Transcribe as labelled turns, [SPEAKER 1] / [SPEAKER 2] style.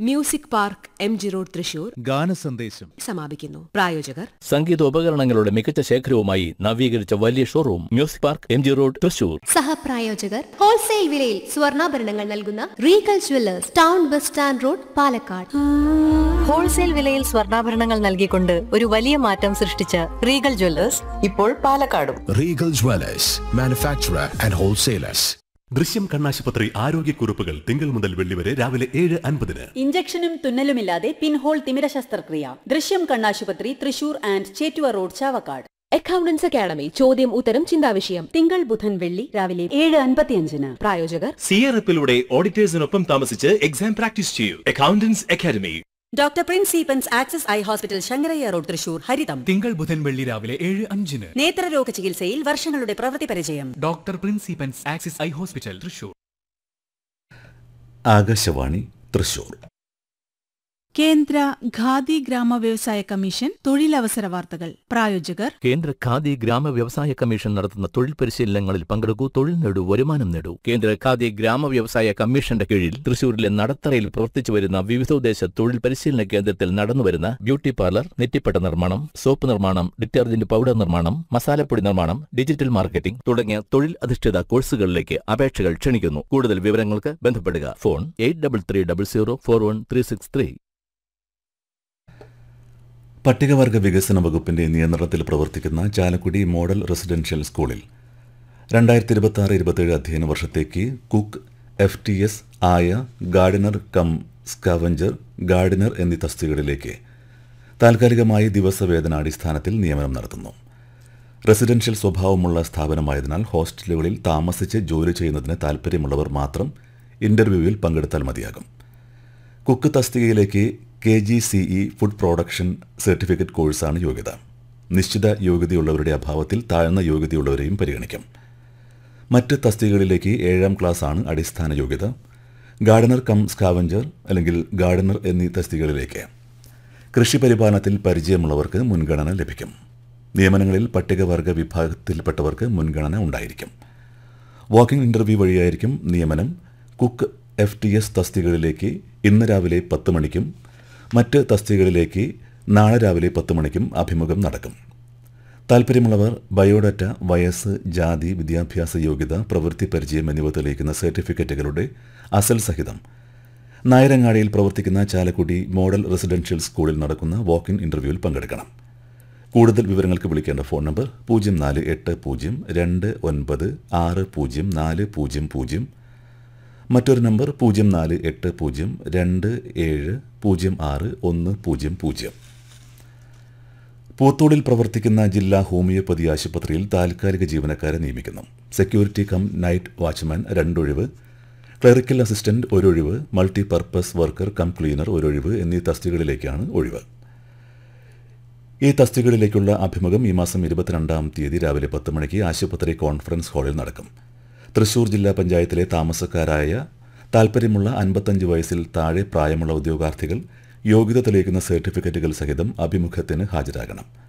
[SPEAKER 1] Music park M G road Thrissur
[SPEAKER 2] ഗാനസന്ദേശം
[SPEAKER 1] സമാപിക്കുന്നു പ്രായോജകർ
[SPEAKER 3] സംഗീതോപകരണങ്ങളുടെ മികച്ച ശേഖരവുമായി നവീകരിച്ച വലിയ showroom music park M G road Thrissur
[SPEAKER 4] സഹപ്രായോജകർ ഹോൾസെയിൽ വിലയിൽ സ്വർണ്ണാഭരണങ്ങൾ നൽകുന്ന Regal jewellers town bus stand road Palakkad
[SPEAKER 5] wholesale വിലയിൽ സ്വർണ്ണാഭരണങ്ങൾ നൽകിക്കൊണ്ട് ഒരു വലിയ മാറ്റം സൃഷ്ടിച്ച റീഗൽ ജ്വല്ലേഴ്സ് ഇപ്പോൾ പാലക്കാടും
[SPEAKER 6] Regal Dwellers, manufacturer and wholesalers.
[SPEAKER 7] ദൃശ്യം കണ്ണാശുപത്രി ആരോഗ്യക്കുറിപ്പുകൾ തിങ്കൾ മുതൽ വെള്ളി വരെ രാവിലെ ഏഴ് അൻപതിന്
[SPEAKER 8] ഇഞ്ചക്ഷനും തുന്നലുമില്ലാതെ പിൻഹോൾ തിമിര ശസ്ത്രക്രിയ ദൃശ്യം കണ്ണാശുപത്രി Thrissur and Chettuva road Chavakkad
[SPEAKER 1] accountants academy ചോദ്യം ഉത്തരം ചിന്താവിഷയം
[SPEAKER 8] തിങ്കൾ ബുധൻ വെള്ളി രാവിലെ ഏഴ് അൻപത്തിയഞ്ചിന്
[SPEAKER 1] പ്രായോജകർ
[SPEAKER 9] സിയറപ്പിലൂടെ ഓഡിറ്റേഴ്സിനൊപ്പം താമസിച്ച് എക്സാം പ്രാക്ടീസ് ചെയ്യൂ അക്കൗണ്ടൻസ് അക്കാദമി
[SPEAKER 8] ഡോക്ടർ പ്രിൻസ് സീപ്പൻസ് Axis eye hospital Sankarayya road Thrissur ഹരിതം
[SPEAKER 10] തിങ്കൾ ബുധൻ വെള്ളി രാവിലെ ഏഴ് അഞ്ചിന്
[SPEAKER 8] നേത്രരോഗ ചികിത്സയിൽ വർഷങ്ങളുടെ പ്രവൃത്തി പരിചയം
[SPEAKER 10] ഡോക്ടർ പ്രിൻസിപ്പൻസ് Axis eye hospital Thrissur
[SPEAKER 11] Akashvani Thrissur
[SPEAKER 12] കേന്ദ്ര ഖാദി ഗ്രാമ വ്യവസായ കമ്മീഷൻ തൊഴിലവസര വാർത്തകൾ പ്രായോജകർ
[SPEAKER 3] കേന്ദ്ര ഖാദി ഗ്രാമ വ്യവസായ കമ്മീഷൻ നടത്തുന്ന തൊഴിൽ പരിശീലനങ്ങളിൽ പങ്കെടുക്കൂ തൊഴിൽ നേടൂ വരുമാനം നേടൂ കേന്ദ്ര ഖാദി ഗ്രാമ വ്യവസായ കമ്മീഷന്റെ കീഴിൽ തൃശൂരിലെ നടത്തറയിൽ പ്രവർത്തിച്ചു വരുന്ന വിവിധോദ്ദേശ തൊഴിൽ പരിശീലന കേന്ദ്രത്തിൽ നടന്നുവരുന്ന ബ്യൂട്ടി പാർലർ നെറ്റിപ്പട്ട നിർമ്മാണം സോപ്പ് നിർമ്മാണം ഡിറ്റർജന്റ് പൗഡർ നിർമ്മാണം മസാലപ്പൊടി നിർമ്മാണം ഡിജിറ്റൽ മാർക്കറ്റിംഗ് തുടങ്ങിയ തൊഴിൽ അധിഷ്ഠിത കോഴ്സുകളിലേക്ക് അപേക്ഷകൾ ക്ഷണിക്കുന്നു കൂടുതൽ വിവരങ്ങൾക്ക് ബന്ധപ്പെടുക phone eight double three double zero four one three six three
[SPEAKER 11] പട്ടികവർഗ വികസന വകുപ്പിന്റെ നിയന്ത്രണത്തിൽ പ്രവർത്തിക്കുന്ന ചാലക്കുടി മോഡൽ റെസിഡൻഷ്യൽ സ്കൂളിൽ രണ്ടായിരത്തി ഇരുപത്തി ആറ് ഇരുപത്തേഴ് അധ്യയന വർഷത്തേക്ക് കുക്ക് എഫ് ടി എസ് ആയ ഗാർഡനർ കം സ്കാവഞ്ചർ ഗാർഡനർ എന്നീ തസ്തികകളിലേക്ക് താൽക്കാലികമായി ദിവസവേതനാടിസ്ഥാനത്തിൽ നിയമനം നടത്തുന്നു റെസിഡൻഷ്യൽ സ്വഭാവമുള്ള സ്ഥാപനമായതിനാൽ ഹോസ്റ്റലുകളിൽ താമസിച്ച് ജോലി ചെയ്യുന്നതിന് താൽപ്പര്യമുള്ളവർ മാത്രം ഇന്റർവ്യൂവിൽ പങ്കെടുത്താൽ മതിയാകും കുക്ക് തസ്തികയിലേക്ക് K G C E food production certificate കോഴ്സാണ് യോഗ്യത നിശ്ചിത യോഗ്യതയുള്ളവരുടെ അഭാവത്തിൽ താഴ്ന്ന യോഗ്യതയുള്ളവരെയും പരിഗണിക്കും മറ്റ് തസ്തികകളിലേക്ക് ഏഴാം ക്ലാസ്സാണ് അടിസ്ഥാന യോഗ്യത ഗാർഡനർ കം സ്കാവഞ്ചർ അല്ലെങ്കിൽ ഗാർഡനർ എന്നീ തസ്തികകളിലേക്ക് കൃഷി പരിപാലനത്തിൽ പരിചയമുള്ളവർക്ക് മുൻഗണന ലഭിക്കും നിയമനങ്ങളിൽ പട്ടികവർഗ വിഭാഗത്തിൽപ്പെട്ടവർക്ക് മുൻഗണന ഉണ്ടായിരിക്കും വാക്കിംഗ് ഇന്റർവ്യൂ വഴിയായിരിക്കും നിയമനം കുക്ക് എഫ് ടി എസ് തസ്തികകളിലേക്ക് ഇന്ന് രാവിലെ പത്ത് മണിക്കും മറ്റ് തസ്തികകളിലേക്ക് നാളെ രാവിലെ പത്ത് മണിക്കും അഭിമുഖം നടക്കും താൽപ്പര്യമുള്ളവർ ബയോഡാറ്റ വയസ്സ് ജാതി വിദ്യാഭ്യാസ യോഗ്യത പ്രവൃത്തി പരിചയം എന്നിവ തെളിയിക്കുന്ന സർട്ടിഫിക്കറ്റുകളുടെ അസൽ സഹിതം നായരങ്ങാടിയിൽ പ്രവർത്തിക്കുന്ന ചാലക്കുടി മോഡൽ റെസിഡൻഷ്യൽ സ്കൂളിൽ നടക്കുന്ന വാക്കിൻ ഇന്റർവ്യൂവിൽ പങ്കെടുക്കണം കൂടുതൽ വിവരങ്ങൾക്ക് വിളിക്കേണ്ട ഫോൺ നമ്പർ പൂജ്യം നാല് എട്ട് പൂജ്യം രണ്ട് ഒൻപത് ആറ് പൂജ്യം നാല് പൂജ്യം പൂജ്യം മറ്റൊരു നമ്പർ പൂജ്യം നാല് എട്ട് പൂജ്യം രണ്ട് ഏഴ് പൂജ്യം ആറ് ഒന്ന് പൂജ്യം പൂജ്യം പൂത്തോടിൽ പ്രവർത്തിക്കുന്ന ജില്ലാ ഹോമിയോപ്പതി ആശുപത്രിയിൽ താൽക്കാലിക ജീവനക്കാരെ നിയമിക്കുന്നു സെക്യൂരിറ്റി കം നൈറ്റ് വാച്ച്മാൻ രണ്ടൊഴിവ് ക്ലറിക്കൽ അസിസ്റ്റന്റ് ഒരൊഴിവ് multi purpose worker cum cleaner ഒരൊഴിവ് എന്നീ തസ്തികകളിലേക്കാണ് ഒഴിവ് ഈ തസ്തികകളിലേക്കുള്ള അഭിമുഖം ഈ മാസം ഇരുപത്തിരണ്ടാം തീയതി രാവിലെ പത്ത് മണിക്ക് ആശുപത്രി കോൺഫറൻസ് ഹാളിൽ നടക്കും തൃശൂർ ജില്ലാ പഞ്ചായത്തിലെ താമസക്കാരായ താൽപ്പര്യമുള്ള അൻപത്തഞ്ച് വയസ്സിൽ താഴെ പ്രായമുള്ള ഉദ്യോഗാർത്ഥികൾ യോഗ്യത തെളിയിക്കുന്ന സർട്ടിഫിക്കറ്റുകൾ സഹിതം അഭിമുഖത്തിന് ഹാജരാകണം